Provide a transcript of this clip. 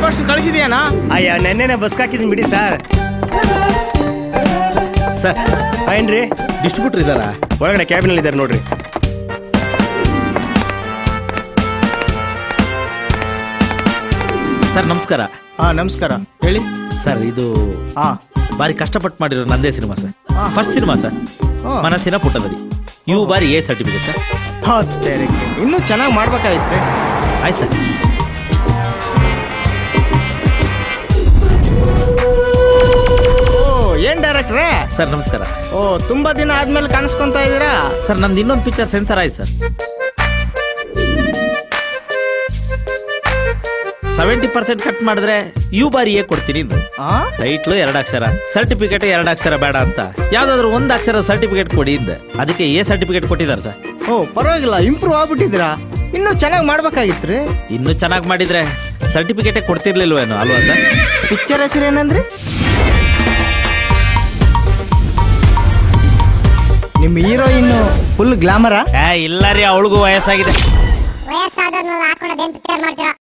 Post ಕಳಿಸಿದ್ಯಾನಾ ಅಯ್ಯ ನೆನ್ನೆನೆ bus ಹಾಕಿದ್ದೀನಿ ಬಿಡಿ ಸರ್ ಸರ್ ಏನ್ರಿ ಡಿಸ್ಟ್ರಿಬ್ಯೂಟರ್ ಇದಾರಾ ಒಳಗಡೆ ಕ್ಯಾಬಿನಲ್ಲಿ ಇದ್ದಾರೆ ನೋಡ್ರಿ ಸರ್ ನಮಸ್ಕಾರ ಹಾ ನಮಸ್ಕಾರ ಹೇಳಿ ಸರ್ ಇದು ಹಾ ಬಾರಿ ಕಷ್ಟಪಟ್ಟು ಮಾಡಿರೋ ನಂದೇ cinema sir first cinema sir ಹಾ. ಮನಸ್ಸಿನ ಪುಟದಲ್ಲಿ ಇವು ಬಾರಿ ಎ ಸರ್ಟಿಫಿಕೇಟ್ ಸರ್ ಹತ್ತೇರಕ್ಕೆ ಇನ್ನೂ ಚೆನ್ನಾಗಿ ಮಾಡ್ಬೇಕಾಗಿತ್ರಿ ಆಯ್ತು ಸರ್ ಓ ಏನ್ ಡೈರೆಕ್ಟ್ರೇ ಸರ್ ನಮಸ್ಕಾರ ಓ ತುಂಬಾ ದಿನ ಆದ್ಮೇಲೆ ಕಾಣಿಸ್ಕೊಂತ ಇದೀರಾ ಸರ್ ನಂದು ಇನ್ನೊಂದು ಪಿಕ್ಚರ್ ಸೆನ್ಸರ್ ಆಯ್ತು ಸರ್ ಸೆವೆಂಟಿ ಪರ್ಸೆಂಟ್ ಕಟ್ ಮಾಡಿದ್ರೆ ಯು ಬಾರಿ ಎ ಕೊಡ್ತೀನಿ ಇಂದು ಆ ಟೈಟ್ಲು ಎರಡು ಅಕ್ಷರ ಸರ್ಟಿಫಿಕೇಟ್ ಎರಡು ಅಕ್ಷರ ಬೇಡ ಅಂತ ಯಾವ್ದಾದ್ರು ಒಂದು ಅಕ್ಷರ ಸರ್ಟಿಫಿಕೇಟ್ ಕೊಡಿ ಇಂದ ಅದಕ್ಕೆ ಎ ಸರ್ಟಿಫಿಕೇಟ್ ಕೊಟ್ಟಿದ್ದಾರೆ ಸರ್ ಓ ಪರವಾಗಿಲ್ಲ ಇಂಪ್ರೂವ್ ಆಗ್ಬಿಟ್ಟಿದ್ದೀರಾ ಇನ್ನೂ ಚೆನ್ನಾಗಿ ಮಾಡ್ಬೇಕಾಗಿತ್ರಿ ಇನ್ನೂ ಚೆನ್ನಾಗಿ ಮಾಡಿದ್ರೆ ಸರ್ಟಿಫಿಕೇಟೇ ಕೊಡ್ತಿರ್ಲಿಲ್ವೇನೋ ಅಲ್ವಾ ಸರ್ ಪಿಕ್ಚರ್ ಹೆಸರು ಏನಂದ್ರಿ ನಿಮ್ಮ ಹೀರೋಯಿನ್ ಫುಲ್ ಗ್ಲಾಮರಾ ಏ ಇಲ್ಲ ರೀ ಅವಳಿಗೂ ವಯಸ್ಸಾಗಿದೆ ವಯಸ್ಸಾದವ್ರನ್ನ ಹಾಕೊಂಡು ಅದೇನ್ ಪಿಕ್ಚರ್ ಮಾಡ್ತೀರಾ